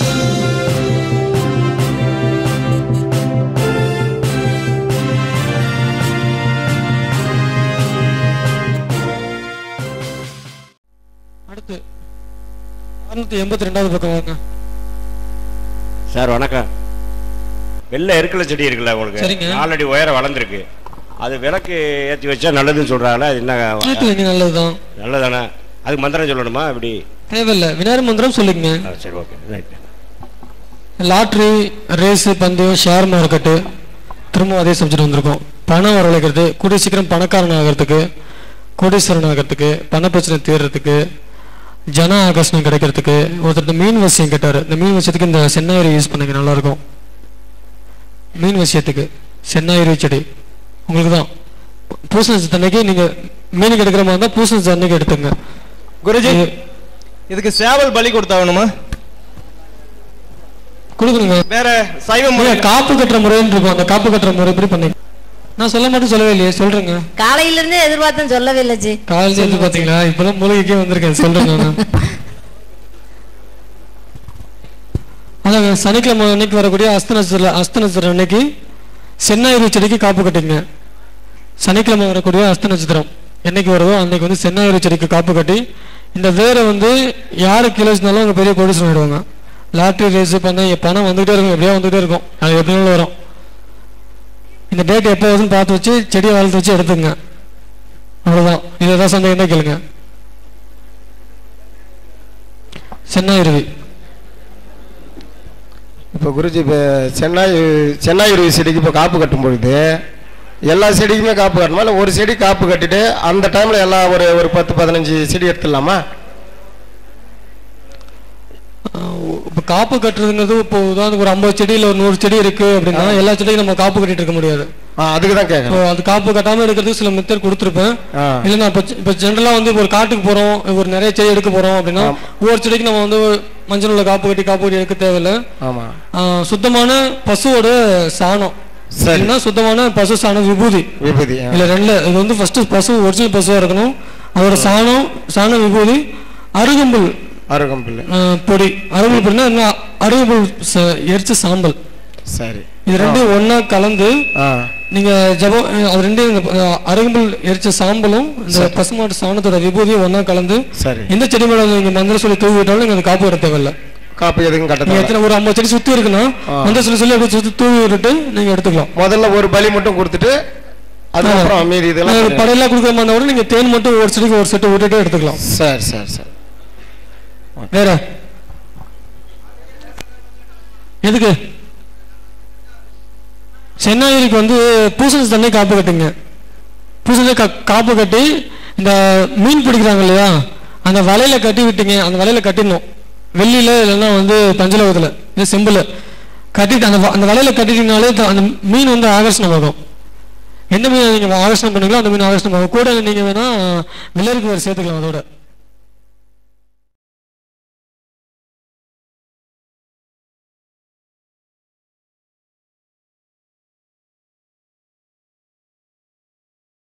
அடுத்து அறுநூத்தி எண்பத்தி ரெண்டாவது பக்கம் வாங்க சார் வணக்கம் வெள்ளை எருக்கலை செடி இருக்குல்ல உங்களுக்கு சரிங்க. நாலடி உயரம் வளர்ந்துருக்கு அது விளக்கு ஏற்றி வச்சா நல்லதுன்னு சொல்கிறாங்களே அது என்ன கேட்கலைங்க நல்லதுதான் நல்லதானே அதுக்கு மந்திரம் சொல்லணுமா இப்படி தேவையில்லை விநாயகர் மந்திரம் சொல்லிக்கங்க ஆ, சரி ஓகே ரைட் லாட்ரி ரேஸு பந்தயம் ஷேர் மார்க்கெட்டு திரும்ப அதே சப்ஜெக்ட் வந்திருக்கும் பணம் வரவழைக்கிறது கூடிய சீக்கிரம் பணக்காரன் ஆகிறதுக்கு கோடீஸ்வரன் ஆகிறதுக்கு பண பிரச்சனை தீர்றதுக்கு ஜன ஆகர்ஷணம் கிடைக்கிறதுக்கு ஒருத்தர் இந்த மீன் வசியம் கேட்டார் இந்த மீன் வசியத்துக்கு இந்த சென்னாயிரி யூஸ் பண்ணுங்க நல்லா இருக்கும் மீன் வசியத்துக்கு சென்னாயிரி செடி உங்களுக்கு தான் பூசணி அன்னைக்கு நீங்கள் மீனுக்கு எடுக்கிற மாதிரி இருந்தால் பூசணி அன்னைக்கு எடுத்துங்க குருஜி இது- இதுக்கு சேவல் பலி கொடுத்தாகணுமா கொடுக்குறீங்க வேற சைவ முறை நீங்க காப்பு கட்டுற முறைன்னு இருக்கும் அந்த காப்பு கட்டுற முறை எப்படி பண்ணி நான் சொல்ல மட்டும் சொல்லவே இல்லையே சொல்றேங்க காலையில இருந்தே எதிர்பார்த்தேன் சொல்லவே இல்லை ஜி காலையில இருந்து பாத்தீங்களா இப்பதான் மூலிகைக்கே வந்திருக்கேன் சொல்றேன் நான் அதாங்க சனிக்கிழமை அன்னைக்கு வரக்கூடிய அஸ்த நட்சத்திரம் அஸ்த நட்சத்திரம் அன்னைக்கு சென்னாயிரு செடிக்கு காப்பு கட்டிங்க சனிக்கிழமை வரக்கூடிய அஸ்த நட்சத்திரம் என்னைக்கு வருதோ அன்னைக்கு வந்து சென்னாயிரு செடிக்கு காப்பு கட்டி இந்த வேரை வந்து யாரு கிலோ வச்சிருந்தாலும் அவங்க பெரிய கோடீஸ்வரன் ஆயிடுவாங்க லாட்ரி ரேஸ் பண்ண பணம் வந்துகிட்டே இருக்கும் எப்படியா வந்துகிட்டே இருக்கும் அது எப்படினாலும் வரும் இந்த டேட் எப்போ வருதுன்னு பார்த்து வச்சு செடியை வளர்த்து வச்சு எடுத்துங்க அவ்வளோதான் இது ஏதாவது சந்தேகம் தான் கேளுங்க சென்னாயிருவி இப்போ குருஜி இப்போ சென்னை சென்னாயுருவி செடிக்கு இப்போ காப்பு கட்டும் பொழுது எல்லா செடிக்குமே காப்பு கட்டணுமா இல்லை ஒரு செடி காப்பு கட்டிட்டு அந்த டைமில் எல்லாம் ஒரு ஒரு பத்து பதினஞ்சு செடி எடுத்துடலாமா இப்போ காப்பு கட்டுறதுங்கிறது இப்போ உதாரணத்துக்கு ஒரு ஐம்பது செடியில் ஒரு நூறு செடி இருக்கு அப்படின்னா எல்லா செடியும் நம்ம காப்பு கட்டிட்டு இருக்க முடியாது ஆ அதுக்கு தான் இப்போ கேட்குறேன் அது காப்பு கட்டாமல் எடுக்கிறதுக்கு சில மெத்தட் கொடுத்துருப்பேன் ஆ இல்லை நான் இப்போ இப்போ ஜென்ரலாக வந்து ஒரு காட்டுக்கு போகிறோம் ஒரு நிறைய செடி எடுக்க போகிறோம் அப்படின்னா ஆம். ஒவ்வொரு செடிக்கு நம்ம வந்து மஞ்சள் உள்ள காப்பு கட்டி காப்பு கட்டி எடுக்க தேவையில்லை ஆமாம் ஆ, சுத்தமான பசுவோட சாணம் சரி இல்லைன்னா சுத்தமான பசு சாணம் விபூதி விபூதி ஆ. இல்ல ரெண்டுல இது வந்து ஃபர்ஸ்ட் பசு ஒரிஜினல் பசுவா இருக்கணும் அதோட சாணம் சாண விபூதி அருகம்புல் அருகம்பிள்ளை அஹ், பொடி அருகம்புல் பொடினா என்ன அருகம்புல் ச- எரிச்ச சாம்பல் சரி இது ரெண்டும் ஒண்ணா கலந்து ஆ நீங்க ஜபம் அஹ், அது ரெண்டும் இந்த, அஹ், அருகம்புல் எரிச்ச சாம்பலும் இந்த பசுமாட்டு சாணத்தோட விபூதியும் ஒண்ணா கலந்து சரி எந்த செடி மேல நீங்க மந்திர சொல்லி தூவி விட்டாலும் நீங்க அது காப்பு வர தேவையில்ல காப்பு எதுக்கும் கட்ட நீங்க தேவை எத்தனை ஒரு ஐம்பது செடி சுத்தி இருக்குன்னா ஆ. மந்திர சொல்லி சொல்லி அப்படியே சுத்தி தூவி விட்டுட்டு நீங்க எடுத்துக்கலாம் முதல்ல ஒரு பலி மட்டும் கொடுத்துட்டு அதுக்கப்புறம் மீதி இதெல்லாம் அஹ், படையெல்லாம் கொடுக்குற மாதிரி இருந்தா கூட நீங்க தேன் மட்டும் ஒரு செடிக்கு ஒரு செட்டு விட்டுட்டு எடுத்துக்கலாம் சரி சரி சரி வேற எதுக்கு சென்னாயிருக்கு வந்து பூசணி தண்ணி காப்பு கட்டுங்க பூசணி கா- காப்பு கட்டி இந்த மீன் பிடிக்கிறாங்க இல்லையா அந்த வலையில கட்டி விட்டீங்க அந்த வலையில கட்டிடணும் வெள்ளியில இல்லைன்னா வந்து தஞ்சலோகத்தில் இல்லை செம்புல கட்டிட்டு அந்த வ- அந்த வலையில கட்டிட்டீங்கனாலே த- அந்த மீன் வந்து ஆகர்ஷணமாகும் எந்த மீன் நீங்க ஆகர்ஷணம் பண்ணீங்களோ அந்த மீன் ஆகர்ஷணமாகும் கூட நீங்க வேணா வெள்ளரிக்கு வேறு சேர்த்துக்கலாம் அதோட